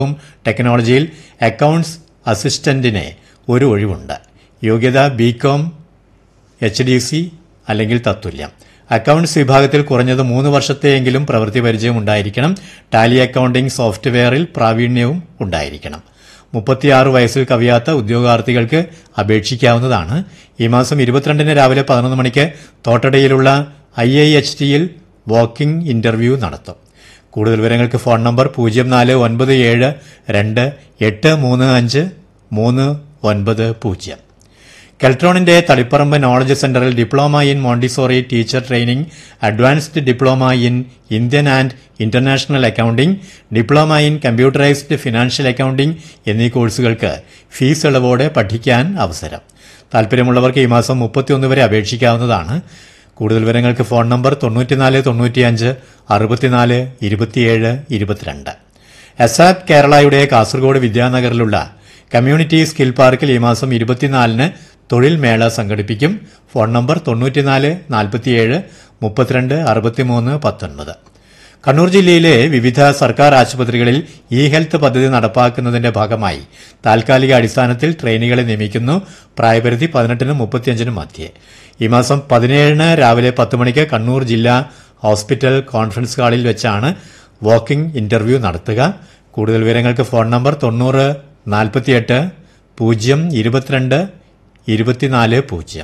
ടെക്നോളജിയിൽ അക്കൌണ്ട്സ് അസിസ്റ്റന്റിന് ഒരു ഒഴിവുണ്ട് യോഗ്യത ബികോം എച്ച് ഡി സി അല്ലെങ്കിൽ തത്തുല്യം അക്കൌണ്ട്സ് വിഭാഗത്തിൽ കുറഞ്ഞത് മൂന്ന് വർഷത്തെയെങ്കിലും പ്രവൃത്തി പരിചയം ഉണ്ടായിരിക്കണം ടാലി അക്കൌണ്ടിംഗ് സോഫ്റ്റ്വെയറിൽ പ്രാവീണ്യവും ഉണ്ടായിരിക്കണം മുപ്പത്തിയാറ് വയസ്സിൽ കവിയാത്ത ഉദ്യോഗാർത്ഥികൾക്ക് അപേക്ഷിക്കാവുന്നതാണ് ഈ മാസം ഇരുപത്തിരണ്ടിന് രാവിലെ പതിനൊന്ന് മണിക്ക് തോട്ടടയിലുള്ള ഐ ഐ എച്ച് ടിയിൽ വാക്കിംഗ് ഇന്റർവ്യൂ നടത്തും കൂടുതൽ വിവരങ്ങൾക്ക് ഫോൺ നമ്പർ പൂജ്യം നാല് ഒൻപത് ഏഴ് രണ്ട് എട്ട് മൂന്ന് അഞ്ച് മൂന്ന് ഒൻപത് പൂജ്യം കെൽട്രോണിന്റെ തളിപ്പറമ്പ് നോളജ് സെന്ററിൽ diploma in Montessori teacher training advanced diploma in Indian and international accounting diploma in computerised financial accounting എന്നീ കോഴ്സുകൾക്ക് ഫീസ് ഇളവോടെ പഠിക്കാൻ അവസരം താൽപര്യമുള്ളവർക്ക് ഈ മാസം മുപ്പത്തിയൊന്ന് വരെ അപേക്ഷിക്കാവുന്നതാണ് കൂടുതൽ വിവരങ്ങൾക്ക് ഫോൺ നമ്പർ തൊണ്ണൂറ്റിനാല് തൊണ്ണൂറ്റിയഞ്ച് അറുപത്തിനാല് ഇരുപത്തിയേഴ് ഇരുപത്തിരണ്ട് എസാപ് കേരളയുടെ കാസർഗോഡ് വിദ്യാനഗറിലുള്ള കമ്മ്യൂണിറ്റി സ്കിൽ പാർക്കിൽ ഈ മാസം ഇരുപത്തിനാലിന് തൊഴിൽ മേള സംഘടിപ്പിക്കും ഫോൺ നമ്പർ തൊണ്ണൂറ്റിനാല് നാൽപ്പത്തിയേഴ് മുപ്പത്തിരണ്ട് അറുപത്തിമൂന്ന് പത്തൊൻപത് കണ്ണൂർ ജില്ലയിലെ വിവിധ സർക്കാർ ആശുപത്രികളിൽ ഇ ഹെൽത്ത് പദ്ധതി നടപ്പാക്കുന്നതിന്റെ ഭാഗമായി താൽക്കാലിക അടിസ്ഥാനത്തിൽ ട്രെയിനികളെ നിയമിക്കുന്നു പ്രായപരിധി പതിനെട്ടിനും മുപ്പത്തിയഞ്ചിനും മധ്യേ ഈ മാസം പതിനേഴിന് രാവിലെ പത്ത് മണിക്ക് കണ്ണൂർ ജില്ലാ ഹോസ്പിറ്റൽ കോൺഫറൻസ് ഹാളിൽ വെച്ചാണ് വാക്കിംഗ് ഇന്റർവ്യൂ നടത്തുക കൂടുതൽ വിവരങ്ങൾക്ക് ഫോൺ നമ്പർ തൊണ്ണൂറ് നാൽപ്പത്തിയെട്ട് പൂജ്യം ഇരുപത്തിരണ്ട് ഇരുപത്തിനാല് പൂജ്യം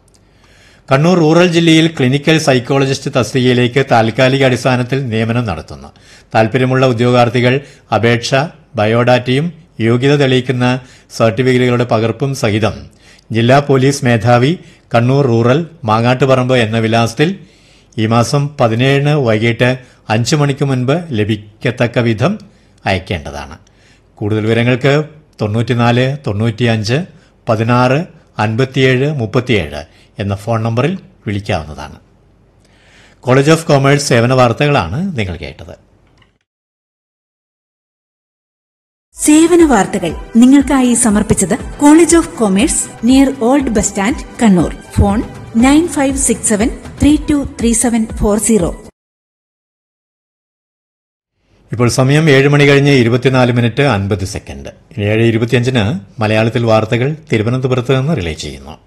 കണ്ണൂർ റൂറൽ ജില്ലയിൽ ക്ലിനിക്കൽ സൈക്കോളജിസ്റ്റ് തസ്തികയിലേക്ക് താൽക്കാലിക അടിസ്ഥാനത്തിൽ നിയമനം നടത്തുന്നു താൽപര്യമുള്ള ഉദ്യോഗാർത്ഥികൾ അപേക്ഷ ബയോഡാറ്റയും യോഗ്യത തെളിയിക്കുന്ന സർട്ടിഫിക്കറ്റുകളുടെ പകർപ്പും സഹിതം ജില്ലാ പോലീസ് മേധാവി കണ്ണൂർ റൂറൽ മാങ്ങാട്ടുപറമ്പ് എന്ന വിലാസത്തിൽ ഈ മാസം പതിനേഴിന് വൈകിട്ട് അഞ്ചു മണിക്ക് മുൻപ് ലഭിക്കത്തക്ക വിധം അയക്കേണ്ടതാണ് കൂടുതൽ വിവരങ്ങൾക്ക് തൊണ്ണൂറ്റിനാല് തൊണ്ണൂറ്റിയഞ്ച് പതിനാറ് അൻപത്തിയേഴ് മുപ്പത്തിയേഴ് എന്ന ഫോൺ നമ്പറിൽ വിളിക്കാവുന്നതാണ് കോളേജ് ഓഫ് കോമേഴ്സ് സേവന വാർത്തകളാണ് നിങ്ങൾ കേട്ടത് സേവന വാർത്തകൾ നിങ്ങൾക്കായി സമർപ്പിച്ചത് college of commerce near old bus stand Kannur phone nine five six seven three two three seven four zero ഇപ്പോൾ സമയം ഏഴ് മണി കഴിഞ്ഞ് ഇരുപത്തിനാല് മിനിറ്റ് അൻപത് സെക്കൻഡ് ഇനി ഏഴ് ഇരുപത്തിയഞ്ചിന് മലയാളത്തിൽ വാർത്തകൾ തിരുവനന്തപുരത്ത് നിന്ന് റിലേ ചെയ്യുന്നു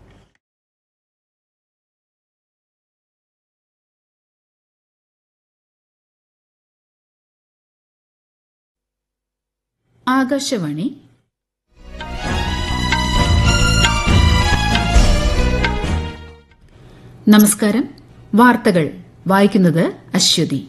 ആകാശവാണി നമസ്കാരം വാർത്തകൾ വായിക്കുന്നത് അശ്വതി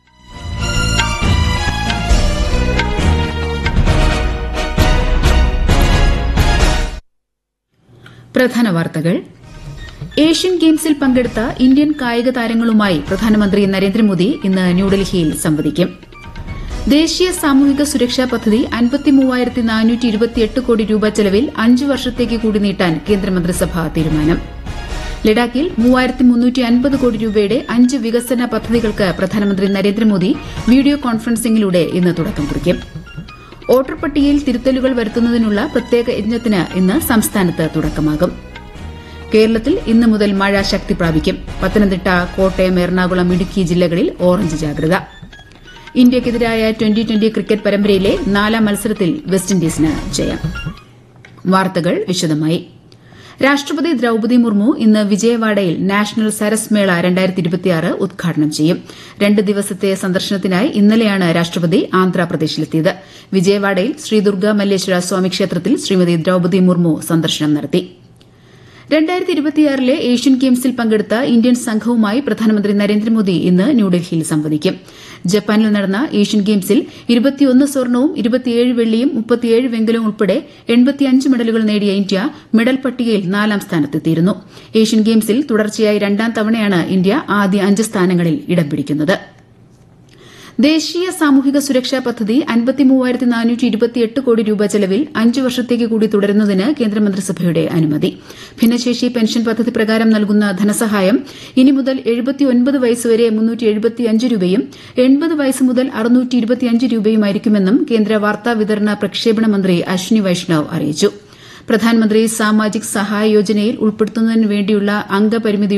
പ്രധാന വാർത്തകൾ ഏഷ്യൻ ഗെയിംസിൽ പങ്കെടുത്ത ഇന്ത്യൻ കായിക താരങ്ങളുമായി പ്രധാനമന്ത്രി നരേന്ദ്രമോദി ഇന്ന് ന്യൂഡൽഹിയിൽ സംവദിക്കും ദേശീയ സാമൂഹിക സുരക്ഷാ പദ്ധതി അൻപത്തിമൂവായിരത്തി നാനൂറ്റി ഇരുപത്തിയെട്ട് കോടി രൂപ ചെലവിൽ അഞ്ച് വർഷത്തേക്ക് കൂടി നീട്ടാൻ കേന്ദ്രമന്ത്രിസഭ തീരുമാനം ലഡാക്കിൽ മൂവായിരത്തി മുന്നൂറ്റി അൻപത് കോടി രൂപയുടെ അഞ്ച് വികസന പദ്ധതികൾക്ക് പ്രധാനമന്ത്രി നരേന്ദ്രമോദി വീഡിയോ കോൺഫറൻസിംഗിലൂടെ ഇന്ന് തുടക്കം കുറിക്കും വോട്ടർ പട്ടികയിൽ തിരുത്തലുകൾ വരുത്തുന്നതിനുള്ള പ്രത്യേക യജ്ഞത്തിന് ഇന്ന് സംസ്ഥാനത്ത് തുടക്കമാകും കേരളത്തിൽ ഇന്ന് മുതൽ മഴ ശക്തി പ്രാപിക്കും പത്തനംതിട്ട കോട്ടയം എറണാകുളം ഇടുക്കി ജില്ലകളിൽ ഓറഞ്ച് ജാഗ്രത ഇന്ത്യയ്ക്കെതിരായ ട്വന്റി ട്വന്റി ക്രിക്കറ്റ് പരമ്പരയിലെ നാലാം മത്സരത്തിൽ വെസ്റ്റ് ഇൻഡീസിന് ജയം വാർത്തകൾ വിശദമായി രാഷ്ട്രപതി ദ്രൌപതി മുർമു ഇന്ന് വിജയവാഡയിൽ നാഷണൽ സരസ് മേള ഉദ്ഘാടനം ചെയ്യും രണ്ട് ദിവസത്തെ സന്ദർശനത്തിനായി ഇന്നലെയാണ് രാഷ്ട്രപതി ആന്ധ്രാപ്രദേശിലെത്തിയത് വിജയവാഡയിൽ ശ്രീ ദുർഗ മല്ലേശ്വര സ്വാമി ക്ഷേത്രത്തിൽ ശ്രീമതി ദ്രൌപതി മുർമു സന്ദർശനം നടത്തി രണ്ടായിരത്തി ഇരുപത്തിയാറിലെ ഏഷ്യൻ ഗെയിംസിൽ പങ്കെടുത്ത ഇന്ത്യൻ സംഘവുമായി പ്രധാനമന്ത്രി നരേന്ദ്രമോദി ഇന്ന് ന്യൂഡൽഹിയിൽ സംവദിക്കും ജപ്പാനിൽ നടന്ന ഏഷ്യൻ ഗെയിംസിൽ ഇരുപത്തിയൊന്ന് സ്വർണവും ഇരുപത്തിയേഴ് വെള്ളിയും മുപ്പത്തിയേഴ് വെങ്കലവും ഉൾപ്പെടെ എൺപത്തിയഞ്ച് മെഡലുകൾ നേടിയ ഇന്ത്യ മെഡൽ പട്ടികയിൽ നാലാം സ്ഥാനത്തെത്തിയിരുന്നു ഏഷ്യൻ ഗെയിംസിൽ തുടർച്ചയായി രണ്ടാം തവണയാണ് ഇന്ത്യ ആദ്യ അഞ്ച് സ്ഥാനങ്ങളിൽ ഇടം പിടിക്കുന്നത് ദേശീയ സാമൂഹിക സുരക്ഷാ പദ്ധതി അൻപത്തിമൂവായിരത്തി നാനൂറ്റി ഇരുപത്തിയെട്ട് കോടി രൂപ ചെലവിൽ അഞ്ചു വർഷത്തേക്ക് കൂടി തുടരുന്നതിന് കേന്ദ്രമന്ത്രിസഭയുടെ അനുമതി ഭിന്നശേഷി പെൻഷൻ പദ്ധതി പ്രകാരം നൽകുന്ന ധനസഹായം ഇനി മുതൽ എഴുപത്തിയൊൻപത് വയസ്സുവരെ മുന്നൂറ്റി എഴുപത്തിയഞ്ച് രൂപയും എൺപത് വയസ്സ് മുതൽ അറുന്നൂറ്റി ഇരുപത്തിയഞ്ച് രൂപയുമായിരിക്കുമെന്നും കേന്ദ്ര വാർത്താ വിതരണ പ്രക്ഷേപണ മന്ത്രി അശ്വിനി വൈഷ്ണവ് അറിയിച്ചു പ്രധാനമന്ത്രി സാമാജിക് സഹായ യോജനയിൽ ഉൾപ്പെടുത്തുന്നതിന് വേണ്ടിയുള്ള അംഗപരിമിതിയുടെ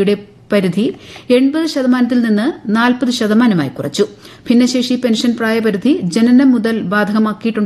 പരിധി എൺപത് ശതമാനത്തിൽ നിന്ന് നാൽപ്പത് ശതമാനമായി കുറച്ചു ഭിന്നശേഷി പെൻഷൻ പ്രായപരിധി ജനനം മുതൽ ബാധകമാക്കിയിട്ടുണ്ട്